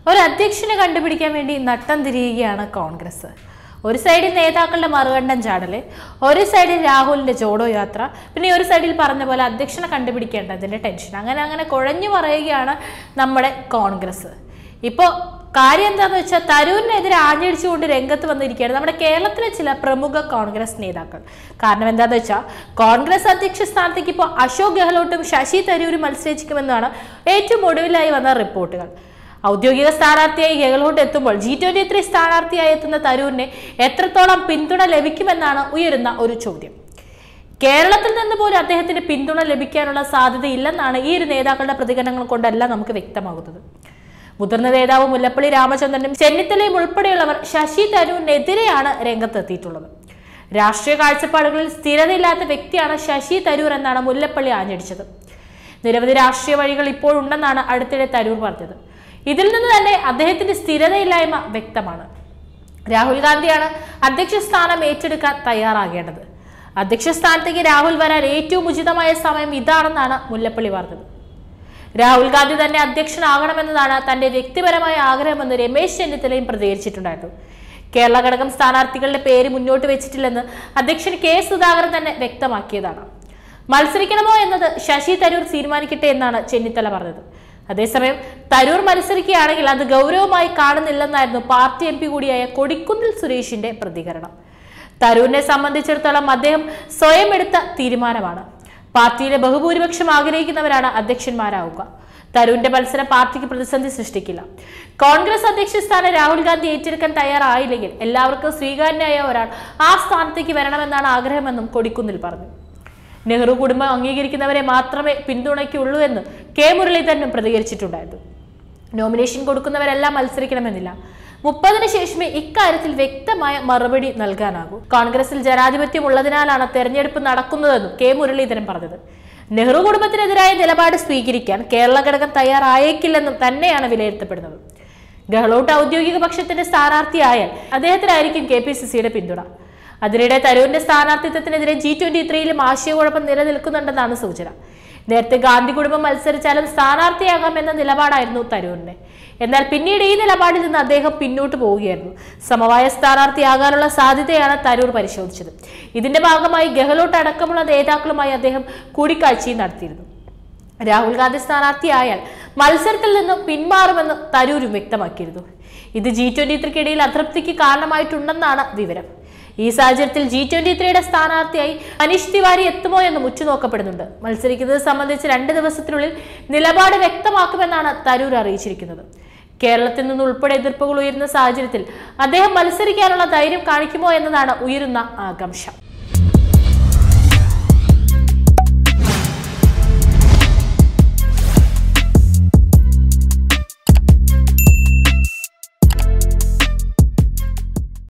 ഒരു അധ്യക്ഷനെ കണ്ടുപിടിക്കാൻ വേണ്ടി നട്ടം തിരിയുകയാണ് കോൺഗ്രസ് ഒരു സൈഡിൽ നേതാക്കളുടെ മറുകണ്ഠം ചാടല് ഒരു സൈഡിൽ രാഹുലിന്റെ ജോഡോ യാത്ര പിന്നെ ഒരു സൈഡിൽ പറഞ്ഞ പോലെ അധ്യക്ഷനെ കണ്ടുപിടിക്കേണ്ടതിന്റെ ടെൻഷൻ അങ്ങനെ അങ്ങനെ കുഴഞ്ഞു പറയുകയാണ് നമ്മുടെ കോൺഗ്രസ് ഇപ്പോൾ കാര്യം എന്താണെന്ന് വെച്ചാൽ തരൂരിനെതിരെ ആഞ്ഞടിച്ചുകൊണ്ട് രംഗത്ത് വന്നിരിക്കുകയാണ് നമ്മുടെ കേരളത്തിലെ ചില പ്രമുഖ കോൺഗ്രസ് നേതാക്കൾ കാരണം എന്താണെന്ന് വെച്ചാൽ കോൺഗ്രസ് അധ്യക്ഷ സ്ഥാനത്തേക്ക് ഇപ്പോൾ അശോക് ഗെഹ്ലോട്ടും ശശി തരൂരും മത്സരിക്കുമെന്നാണ് ഏറ്റവും ഒടുവിലായി വന്ന റിപ്പോർട്ടുകൾ ഔദ്യോഗിക സ്ഥാനാർത്ഥിയായി ഗെഹ്ലോട്ട് എത്തുമ്പോൾ ജി ട്വന്റി ത്രീ സ്ഥാനാർത്ഥിയായി എത്തുന്ന തരൂരിന് എത്രത്തോളം പിന്തുണ ലഭിക്കുമെന്നാണ് ഉയരുന്ന ഒരു ചോദ്യം കേരളത്തിൽ നിന്ന് പോലും അദ്ദേഹത്തിന് പിന്തുണ ലഭിക്കാനുള്ള സാധ്യതയില്ലെന്നാണ് ഈ ഒരു നേതാക്കളുടെ പ്രതികരണങ്ങൾ കൊണ്ടെല്ലാം നമുക്ക് വ്യക്തമാകുന്നത് മുതിർന്ന നേതാവ് മുല്ലപ്പള്ളി രാമചന്ദ്രനും ചെന്നിത്തലയും ഉൾപ്പെടെയുള്ളവർ ശശി തരൂരിനെതിരെയാണ് രംഗത്തെത്തിയിട്ടുള്ളത് രാഷ്ട്രീയ കാഴ്ചപ്പാടുകളിൽ സ്ഥിരതയില്ലാത്ത വ്യക്തിയാണ് ശശി തരൂർ എന്നാണ് മുല്ലപ്പള്ളി ആഞ്ഞടിച്ചത് നിരവധി രാഷ്ട്രീയ വഴികൾ ഇപ്പോഴുണ്ടെന്നാണ് അടുത്തിടെ തരൂർ പറഞ്ഞത് ഇതിൽ നിന്ന് തന്നെ അദ്ദേഹത്തിന്റെ സ്ഥിരതയില്ലായ്മ വ്യക്തമാണ് രാഹുൽ ഗാന്ധിയാണ് അധ്യക്ഷ സ്ഥാനം ഏറ്റെടുക്കാൻ തയ്യാറാകേണ്ടത് അധ്യക്ഷ സ്ഥാനത്തേക്ക് രാഹുൽ വരാൻ ഏറ്റവും ഉചിതമായ സമയം ഇതാണെന്നാണ് മുല്ലപ്പള്ളി പറഞ്ഞത് രാഹുൽ ഗാന്ധി തന്നെ അധ്യക്ഷനാകണമെന്നതാണ് തന്റെ വ്യക്തിപരമായ ആഗ്രഹമെന്ന് രമേശ് ചെന്നിത്തലയും പ്രതികരിച്ചിട്ടുണ്ടായിരുന്നു കേരള ഘടകം സ്ഥാനാർത്ഥികളുടെ പേര് മുന്നോട്ട് വെച്ചിട്ടില്ലെന്ന് അധ്യക്ഷൻ കെ സുധാകരൻ തന്നെ വ്യക്തമാക്കിയതാണ് മത്സരിക്കണമോ എന്നത് ശശി തരൂർ തീരുമാനിക്കട്ടെ എന്നാണ് ചെന്നിത്തല പറഞ്ഞത് അതേസമയം തരൂർ മത്സരിക്കുകയാണെങ്കിൽ അത് ഗൗരവമായി കാണുന്നില്ലെന്നായിരുന്നു പാർട്ടി എം പി കൂടിയായ കൊടിക്കുന്നിൽ സുരേഷിന്റെ പ്രതികരണം തരൂരിനെ സംബന്ധിച്ചിടത്തോളം അദ്ദേഹം സ്വയം എടുത്ത തീരുമാനമാണ് പാർട്ടിയിലെ ബഹുഭൂരിപക്ഷം ആഗ്രഹിക്കുന്നവരാണ് അധ്യക്ഷന്മാരാവുക തരൂരിന്റെ മത്സരം പാർട്ടിക്ക് പ്രതിസന്ധി സൃഷ്ടിക്കില്ല കോൺഗ്രസ് അധ്യക്ഷ സ്ഥാനം രാഹുൽ ഗാന്ധി ഏറ്റെടുക്കാൻ തയ്യാറായില്ലെങ്കിൽ എല്ലാവർക്കും സ്വീകാര്യനായ ഒരാൾ ആ സ്ഥാനത്തേക്ക് വരണമെന്നാണ് ആഗ്രഹമെന്നും കൊടിക്കുന്നിൽ പറഞ്ഞു നെഹ്റു കുടുംബം അംഗീകരിക്കുന്നവരെ മാത്രമേ പിന്തുണയ്ക്കുള്ളൂ എന്ന് കെ മുരളീധരനും പ്രതികരിച്ചിട്ടുണ്ടായിരുന്നു നോമിനേഷൻ കൊടുക്കുന്നവരെല്ലാം മത്സരിക്കണമെന്നില്ല മുപ്പതിന് ശേഷമേ ഇക്കാര്യത്തിൽ വ്യക്തമായ മറുപടി നൽകാനാകൂ കോൺഗ്രസിൽ ജനാധിപത്യം ഉള്ളതിനാലാണ് തെരഞ്ഞെടുപ്പ് നടക്കുന്നതെന്നും കെ മുരളീധരൻ പറഞ്ഞത് നെഹ്റു കുടുംബത്തിനെതിരായ നിലപാട് സ്വീകരിക്കാൻ കേരള ഘടകം തയ്യാറായേക്കില്ലെന്നും തന്നെയാണ് വിലയിരുത്തപ്പെടുന്നത് ഗെഹ്ലോട്ട് ഔദ്യോഗിക പക്ഷത്തിന്റെ സ്ഥാനാർത്ഥിയായാൽ അദ്ദേഹത്തിനായിരിക്കും കെ പി സി സിയുടെ പിന്തുണ അതിനിടെ തരൂരിന്റെ സ്ഥാനാർത്ഥിത്വത്തിനെതിരെ ജി ട്വന്റി ത്രീയിലും ആശയക്കുഴപ്പം നിലനിൽക്കുന്നുണ്ടെന്നാണ് സൂചന നേരത്തെ ഗാന്ധി കുടുംബം മത്സരിച്ചാലും സ്ഥാനാർത്ഥിയാകാം എന്ന നിലപാടായിരുന്നു തരൂരിന്റെ എന്നാൽ പിന്നീട് ഈ നിലപാടിൽ നിന്ന് അദ്ദേഹം പിന്നോട്ട് പോവുകയായിരുന്നു സമവായ സ്ഥാനാർത്ഥിയാകാനുള്ള സാധ്യതയാണ് തരൂർ പരിശോധിച്ചത് ഇതിന്റെ ഭാഗമായി ഗെഹ്ലോട്ട് അടക്കമുള്ള നേതാക്കളുമായി അദ്ദേഹം കൂടിക്കാഴ്ചയും നടത്തിയിരുന്നു രാഹുൽ ഗാന്ധി സ്ഥാനാർത്ഥിയായാൽ മത്സരത്തിൽ നിന്നും പിന്മാറുമെന്ന് തരൂരും വ്യക്തമാക്കിയിരുന്നു ഇത് ജി ട്വന്റി ത്രീക്കിടയിൽ അതൃപ്തിക്ക് കാരണമായിട്ടുണ്ടെന്നാണ് വിവരം ഈ സാഹചര്യത്തിൽ ജി ട്വന്റി ത്രീയുടെ സ്ഥാനാർത്ഥിയായി മനീഷ് തിവാരി എത്തുമോ എന്നും ഉറ്റുനോക്കപ്പെടുന്നുണ്ട് മത്സരിക്കുന്നത് സംബന്ധിച്ച് രണ്ട് ദിവസത്തിനുള്ളിൽ നിലപാട് വ്യക്തമാക്കുമെന്നാണ് തരൂർ അറിയിച്ചിരിക്കുന്നത് കേരളത്തിൽ നിന്ന് ഉൾപ്പെടെ എതിർപ്പുകൾ ഉയരുന്ന സാഹചര്യത്തിൽ അദ്ദേഹം മത്സരിക്കാനുള്ള ധൈര്യം കാണിക്കുമോ എന്നതാണ് ഉയരുന്ന ആകാംക്ഷ